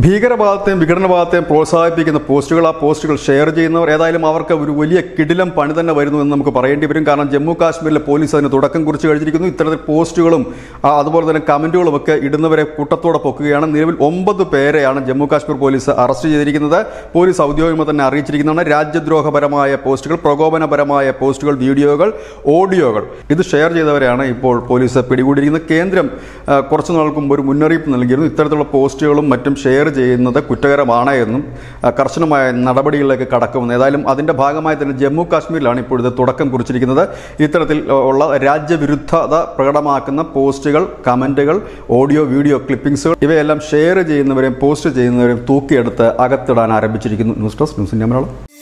ഭീകരവാദത്തെയും വിഘടനവാദത്തെയും പ്രോത്സാഹിപ്പിക്കുന്ന പോസ്റ്റുകൾ ആ പോസ്റ്റുകൾ ഷെയർ ചെയ്യുന്നവർ ഏതായാലും അവർക്ക് ഒരു വലിയ കിടിലം പണി തന്നെ വരുന്നു എന്ന് നമുക്ക് പറയേണ്ടി വരും കാരണം ജമ്മു കാശ്മീരിലെ പോലീസ് അതിന് തുടക്കം കുറിച്ച് കഴിഞ്ഞിരിക്കുന്നു ഇത്തരത്തിൽ പോസ്റ്റുകളും ആ, അതുപോലെ തന്നെ കമന്റുകളും ഒക്കെ ഇടുന്നവരെ കൂട്ടത്തോടെ പൊക്കുകയാണ് നിലവിൽ ഒമ്പത് പേരെയാണ് ജമ്മു കാശ്മീർ പോലീസ് അറസ്റ്റ് ചെയ്തിരിക്കുന്നത് പോലീസ് ഔദ്യോഗികമായി തന്നെ അറിയിച്ചിരിക്കുന്നതാണ് രാജ്യദ്രോഹപരമായ പോസ്റ്റുകൾ പ്രകോപനപരമായ പോസ്റ്റുകൾ വീഡിയോകൾ ഓഡിയോകൾ ഇത് ഷെയർ ചെയ്തവരെയാണ് ഇപ്പോൾ പോലീസ് പിടികൂടിയിരിക്കുന്നത് കേന്ദ്രം ആ, കുറച്ചു നാൾക്ക് മുമ്പ് ഒരു മുന്നറിയിപ്പ് നൽകിയിരുന്നു ഇത്തരത്തിലുള്ള പോസ്റ്റുകളും മറ്റും ഷെയർ ചെയ്യുന്നത് കുറ്റകരമാണ് എന്നും ആ, കർശനമായ നടപടികളിലേക്ക് കടക്കുമെന്ന് ഏതായാലും അതിന്റെ ഭാഗമായി തന്നെ ജമ്മു കാശ്മീരിലാണ് ഇപ്പോഴത്തെ തുടക്കം കുറിച്ചിരിക്കുന്നത് ഇത്തരത്തിൽ ഉള്ള രാജ്യവിരുദ്ധത പ്രകടമാക്കുന്ന പോസ്റ്റുകൾ കമന്റുകൾ ഓഡിയോ വീഡിയോ ക്ലിപ്പിംഗ്സുകൾ ഇവയെല്ലാം ഷെയർ ചെയ്യുന്നവരെയും പോസ്റ്റ് ചെയ്യുന്നവരെയും തൂക്കിയെടുത്ത് അകത്തിടാൻ ആരംഭിച്ചിരിക്കുന്നു news desk news India Malayalam